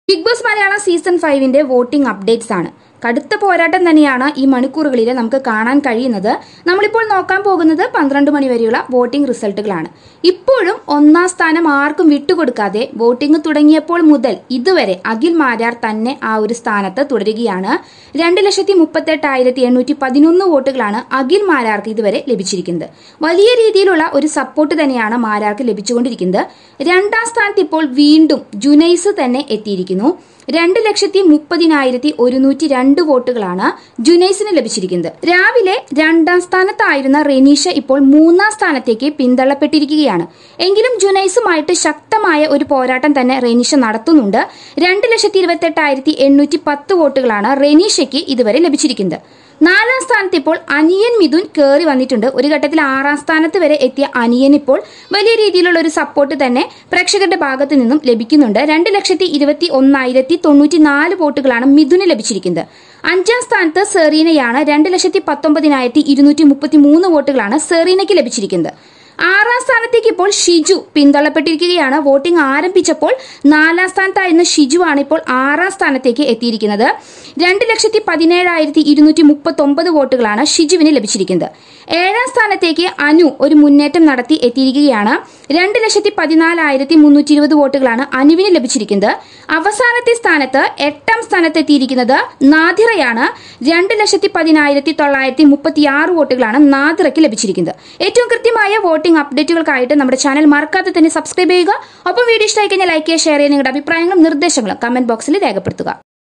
big Boss Malayalam season ഫൈവിന്റെ voting updates ആണ് കടുത്ത പോരാട്ടം തന്നെയാണ് ഈ മണിക്കൂറുകളിൽ നമുക്ക് കാണാൻ കഴിയുന്നത് നമ്മളിപ്പോൾ നോക്കാൻ പോകുന്നത് പന്ത്രണ്ട് മണി വരെയുള്ള വോട്ടിംഗ് റിസൾട്ടുകളാണ് ഇപ്പോഴും ഒന്നാം സ്ഥാനം ആർക്കും വിട്ടുകൊടുക്കാതെ വോട്ടിംഗ് തുടങ്ങിയപ്പോൾ മുതൽ ഇതുവരെ അഖിൽ മാരാർ തന്നെ ആ ഒരു സ്ഥാനത്ത് തുടരുകയാണ് രണ്ട് ലക്ഷത്തി മുപ്പത്തെട്ടായിരത്തി എണ്ണൂറ്റി പതിനൊന്ന് വോട്ടുകളാണ് അഖിൽ മാരാർക്ക് ഇതുവരെ ലഭിച്ചിരിക്കുന്നത് വലിയ രീതിയിലുള്ള ഒരു സപ്പോർട്ട് തന്നെയാണ് മാരാർക്ക് ലഭിച്ചുകൊണ്ടിരിക്കുന്നത് രണ്ടാം സ്ഥാനത്ത് ഇപ്പോൾ വീണ്ടും ജുനൈസ് തന്നെ എത്തിയിരിക്കുന്നു രണ്ട് ലക്ഷത്തി മുപ്പതിനായിരത്തി ഒരുന്നൂറ്റി രണ്ട് വോട്ടുകളാണ് ജുനൈസിന് ലഭിച്ചിരിക്കുന്നത് രാവിലെ രണ്ടാം സ്ഥാനത്തായിരുന്ന റെനീഷ ഇപ്പോൾ മൂന്നാം സ്ഥാനത്തേക്ക് പിന്തള്ളപ്പെട്ടിരിക്കുകയാണ് എങ്കിലും ജുനൈസുമായിട്ട് ശക്തമായ ഒരു പോരാട്ടം തന്നെ റെനീഷ നടത്തുന്നുണ്ട് രണ്ട് ലക്ഷത്തി ഇരുപത്തെട്ടായിരത്തി എണ്ണൂറ്റി പത്ത് വോട്ടുകളാണ് റെനീഷയ്ക്ക് ഇതുവരെ ലഭിച്ചിരിക്കുന്നത് നാലാം സ്ഥാനത്ത് ഇപ്പോൾ അനിയൻ മിഥുൻ കയറി വന്നിട്ടുണ്ട് ഒരു ഘട്ടത്തിൽ ആറാം സ്ഥാനത്ത് വരെ എത്തിയ അനിയൻ ഇപ്പോൾ വലിയ രീതിയിലുള്ള ഒരു സപ്പോർട്ട് തന്നെ പ്രേക്ഷകരുടെ ഭാഗത്തു നിന്നും ലഭിക്കുന്നുണ്ട് രണ്ട് ലക്ഷത്തി ഇരുപത്തി ഒന്നായിരത്തി തൊണ്ണൂറ്റി നാല് വോട്ടുകളാണ് മിഥുന് ലഭിച്ചിരിക്കുന്നത് അഞ്ചാം സ്ഥാനത്ത് സെറീനയാണ് രണ്ട് ലക്ഷത്തി പത്തൊമ്പതിനായിരത്തി ഇരുന്നൂറ്റി മുപ്പത്തി മൂന്ന് വോട്ടുകളാണ് സെറീനയ്ക്ക് ലഭിച്ചിരിക്കുന്നത് ആറാം സ്ഥാനത്തേക്ക് ഇപ്പോൾ ഷിജു പിന്തള്ളപ്പെട്ടിരിക്കുകയാണ് വോട്ടിംഗ് ആരംഭിച്ചപ്പോൾ നാലാം സ്ഥാനത്തായിരുന്ന ഷിജു ആണ് ഇപ്പോൾ ആറാം സ്ഥാനത്തേക്ക് എത്തിയിരിക്കുന്നത് രണ്ട് ലക്ഷത്തി പതിനേഴായിരത്തി ഇരുന്നൂറ്റി മുപ്പത്തി ഒമ്പത് വോട്ടുകളാണ് ഷിജുവിന് ലഭിച്ചിരിക്കുന്നത് ഏഴാം സ്ഥാനത്തേക്ക് അനു ഒരു മുന്നേറ്റം നടത്തി എത്തിയിരിക്കുകയാണ് രണ്ട് ലക്ഷത്തി പതിനാലായിരത്തി മുന്നൂറ്റി ഇരുപത് വോട്ടുകളാണ് അനുവിന് ലഭിച്ചിരിക്കുന്നത് അവസാനത്തെ സ്ഥാനത്ത് എട്ടാം സ്ഥാനത്ത് എത്തിയിരിക്കുന്നത് നാദിറയാണ് രണ്ട് ലക്ഷത്തി പതിനായിരത്തി തൊള്ളായിരത്തി മുപ്പത്തി ആറ് വോട്ടുകളാണ് നാദിറയ്ക്ക് ലഭിച്ചിരിക്കുന്നത് ഏറ്റവും കൃത്യമായ വോട്ടിംഗ് അപ്ഡേറ്റുകൾക്കായിട്ട് നമ്മുടെ ചാനൽ മറക്കാതെ തന്നെ സബ്സ്ക്രൈബ് ചെയ്യുക ഒപ്പം വീഡിയോ ഇഷ്ടമായി കഴിഞ്ഞാൽ ലൈക്ക് ചെയ്യുക ഷെയർ ചെയ്യുക നിങ്ങളുടെ അഭിപ്രായങ്ങളും നിർദ്ദേശങ്ങളും കമന്റ് ബോക്സിൽ രേഖപ്പെടുത്തുക